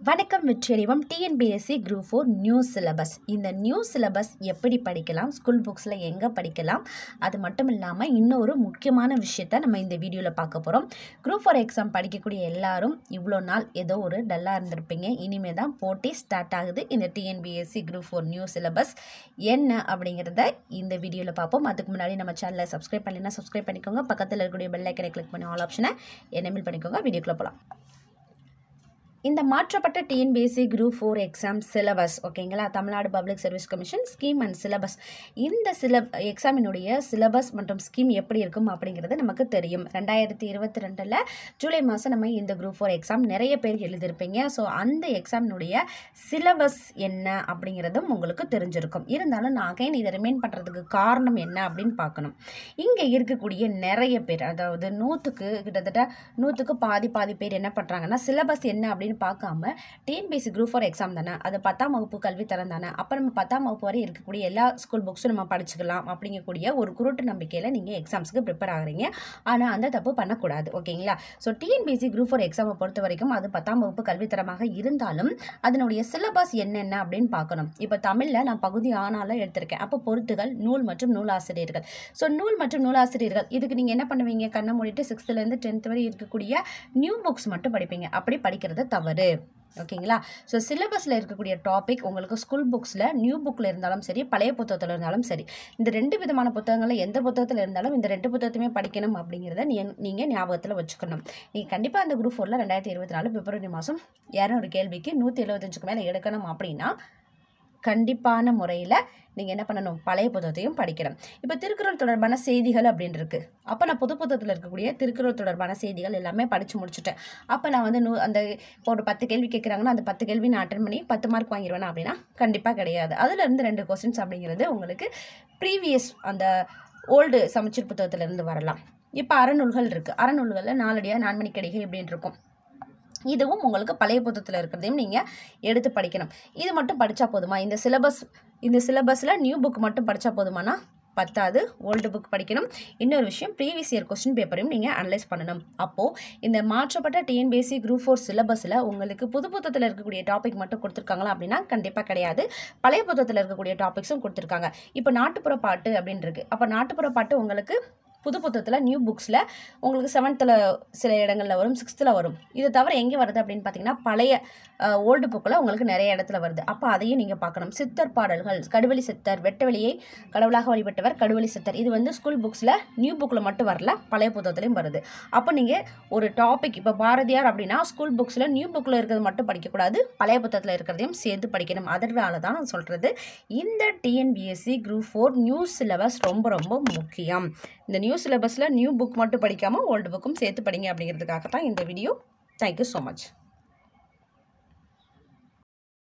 வணக்கம் வெற்றியறிவம் TNPSC group four new syllabus இந்த நியூ சிலபஸ் எப்படி படிக்கலாம் ஸ்கூல் புக்ஸில் எங்கே படிக்கலாம் அது மட்டும் இல்லாமல் இன்னொரு முக்கியமான விஷயத்த நம்ம இந்த வீடியோவில் பார்க்க போகிறோம் குரூப் ஃபோர் எக்ஸாம் படிக்கக்கூடிய எல்லாரும் இவ்வளோ நாள் ஏதோ ஒரு டல்லாக இருந்திருப்பீங்க இனிமேல் தான் போட்டி ஸ்டார்ட் ஆகுது இந்த TNPSC group four new syllabus என்ன அப்படிங்கிறத இந்த வீடியோவில் பார்ப்போம் அதுக்கு முன்னாடி நம்ம சேனலை சப்ஸ்கிரைப் பண்ணலைன்னா சப்ஸ்கிரைப் பண்ணிக்கோங்க பக்கத்தில் இருக்கக்கூடிய பெல் ஐக்கனை கிளிக் பண்ணி ஆல் ஆப்ஷனை எனேபிள் பண்ணிக்கோங்க வீடியோக்குள்ளே போகலாம் இந்த மாற்றப்பட்ட TNPSC group four exam syllabus ஓகேங்களா Tamil Nadu public service commission scheme and syllabus இந்த சில எக்ஸாமினுடைய சிலபஸ் மற்றும் ஸ்கீம் எப்படி இருக்கும் அப்படிங்கிறது நமக்கு தெரியும் ரெண்டாயிரத்தி இருபத்தி ரெண்டில் ஜூலை மாதம் நம்ம இந்த குரூப் ஃபோர் எக்ஸாம் நிறைய பேர் எழுதியிருப்பீங்க ஸோ அந்த எக்ஸாமினுடைய சிலபஸ் என்ன அப்படிங்கிறதும் உங்களுக்கு தெரிஞ்சிருக்கும் இருந்தாலும் நான் அகைன் இதை ரிமைன் பண்ணுறதுக்கு காரணம் என்ன அப்படின்னு பார்க்கணும் இங்கே இருக்கக்கூடிய நிறைய பேர் அதாவது நூற்றுக்கு கிட்டத்தட்ட நூற்றுக்கு பாதி பாதி பேர் என்ன பண்ணுறாங்கன்னா சிலபஸ் என்ன அப்படின்னு பார்க்காம டிஎன்பிஎஸ்சி குரூப் ஃபார் எக்ஸாம் தானே அது பத்தாம் வகுப்பு கல்வித்தரம் தானே அப்போ நம்ம பத்தாம் வகுப்பு வரை இருக்கக்கூடிய எல்லா ஸ்கூல் புக்ஸும் நம்ம படிச்சுக்கலாம் அப்படிங்கக்கூடிய ஒரு குருட்டு நம்பிக்கையில் நீங்கள் எக்ஸாம்ஸ்க்கு ப்ரிப்பேர் ஆகுறீங்க ஆனால் அந்த தப்பு பண்ணக்கூடாது ஓகேங்களா ஸோ டிஎன்பிஎஸ்சி குரூப் ஃபார் எக்ஸாமை பொறுத்த வரைக்கும் அது பத்தாம் வகுப்பு கல்வித்தரமாக இருந்தாலும் அதனுடைய சிலபஸ் என்னென்ன அப்படின்னு பார்க்கணும் இப்போ தமிழில் நான் பகுதி ஆனாலும் எடுத்திருக்கேன் அப்போ பொருத்துகள் நூல் மற்றும் நூலாசிரியர்கள் ஸோ நூல் மற்றும் நூலாசிரியர்கள் இதுக்கு நீங்கள் என்ன பண்ணுவீங்க கண்ணை மூடிட்டு சிக்ஸ்த்துலேருந்து டென்த் வரை இருக்கக்கூடிய நியூ புக்ஸ் மட்டும் படிப்பீங்க அப்படி படிக்கிறது தவறு ஓகேங்களா ஸோ சிலபஸில் இருக்கக்கூடிய டாபிக் உங்களுக்கு ஸ்கூல் புக்ஸில் நியூ புக்கில் இருந்தாலும் சரி பழைய புத்தகத்தில் இருந்தாலும் சரி இந்த ரெண்டு விதமான புத்தகங்களில் எந்த புத்தகத்தில் இருந்தாலும் இந்த ரெண்டு புத்தகத்தையுமே படிக்கணும் அப்படிங்கிறத நீ நீங்கள் ஞாபகத்தில் வச்சுக்கணும் நீங்கள் கண்டிப்பாக அந்த குரூப் ஃபோரில் ரெண்டாயிரத்தி இருபத்தி நாலு பிப்ரவரி மாதம் இரநூறு கேள்விக்கு நூற்றி எழுபத்தஞ்சுக்கு மேலே எடுக்கணும் அப்படின்னா கண்டிப்பான முறையில் நீங்கள் என்ன பண்ணணும் பழைய புத்தகத்தையும் படிக்கணும் இப்போ திருக்குறள் தொடர்பான செய்திகள் அப்படின்னு இருக்குது அப்போ நான் புது புத்தகத்தில் இருக்கக்கூடிய திருக்குறள் தொடர்பான செய்திகள் எல்லாமே படித்து முடிச்சுட்டேன் அப்போ நான் வந்து நூ அந்த இப்போ ஒரு பத்து கேள்வி கேட்குறாங்கன்னா அந்த பத்து கேள்வி நான் அட்டன் பண்ணி பத்து மார்க் வாங்கிடுவேனா அப்படின்னா கண்டிப்பாக கிடையாது அதுலேருந்து ரெண்டு கொஸ்டின்ஸ் அப்படிங்கிறது உங்களுக்கு ப்ரீவியஸ் அந்த ஓல்டு சமச்சீர் புத்தகத்திலேருந்து வரலாம் இப்போ அறநூல்கள் இருக்குது அறநூல்களில் நாலடியாக நான்மணிக்கடிகை அப்படின்னு இருக்கும் இதுவும் உங்களுக்கு பழைய புத்தகத்தில் இருக்கிறதையும் நீங்கள் எடுத்து படிக்கணும் இது மட்டும் படித்தா போதுமா இந்த சிலபஸ் இந்த சிலபஸில் நியூ புக் மட்டும் படித்தா போதுமானா பத்தாது ஓல்டு புக் படிக்கணும் இன்னொரு விஷயம் ப்ரீவியஸ் இயர் கொஸ்டின் பேப்பரையும் நீங்கள் அனலைஸ் பண்ணணும் அப்போது இந்த மாற்றப்பட்ட டிஎன்பிஎஸ்சி குரூப் ஃபோர் சிலபஸில் உங்களுக்கு புது புத்தகத்தில் இருக்கக்கூடிய டாபிக் மட்டும் கொடுத்துருக்காங்களா அப்படின்னா கண்டிப்பாக கிடையாது பழைய புத்தகத்தில் இருக்கக்கூடிய டாபிக்ஸும் கொடுத்துருக்காங்க இப்போ நாட்டுப்புற பாட்டு அப்படின்னு இருக்குது அப்போ நாட்டுப்புற பாட்டு உங்களுக்கு புது புத்தகத்தில் நியூ புக்ஸில் உங்களுக்கு செவன்த்தில் சில இடங்களில் வரும் சிக்ஸ்த்தில் வரும் இது தவிர எங்கே வருது அப்படின்னு பார்த்தீங்கன்னா பழைய ஓல்டு புக்கில் உங்களுக்கு நிறைய இடத்துல வருது அப்போ அதையும் நீங்கள் பார்க்கணும் சித்தர் பாடல்கள் கடுவெளி சித்தர் வெட்டவெளியை கடவுளாக வழிபட்டவர் கடுவெளி சித்தர் இது வந்து ஸ்கூல் புக்ஸில் நியூ புக்கில் மட்டும் வரல பழைய புத்தகத்துலையும் வருது அப்போ நீங்கள் ஒரு டாபிக் இப்போ பாரதியார் அப்படின்னா ஸ்கூல் புக்ஸில் நியூ புக்கில் இருக்கிறது மட்டும் படிக்கக்கூடாது பழைய புத்தகத்தில் இருக்கிறதையும் சேர்த்து படிக்கணும் அதனால தான் நான் சொல்கிறது இந்த TNPSC group four new syllabus ரொம்ப ரொம்ப முக்கியம் இந்த நியூ சிலபஸில் நியூ புக் மட்டும் படிக்காமல் ஓல்டு புக்கும் சேர்த்து படிங்க அப்படிங்கிறதுக்காக தான் இந்த வீடியோ தேங்க்யூ ஸோ மச்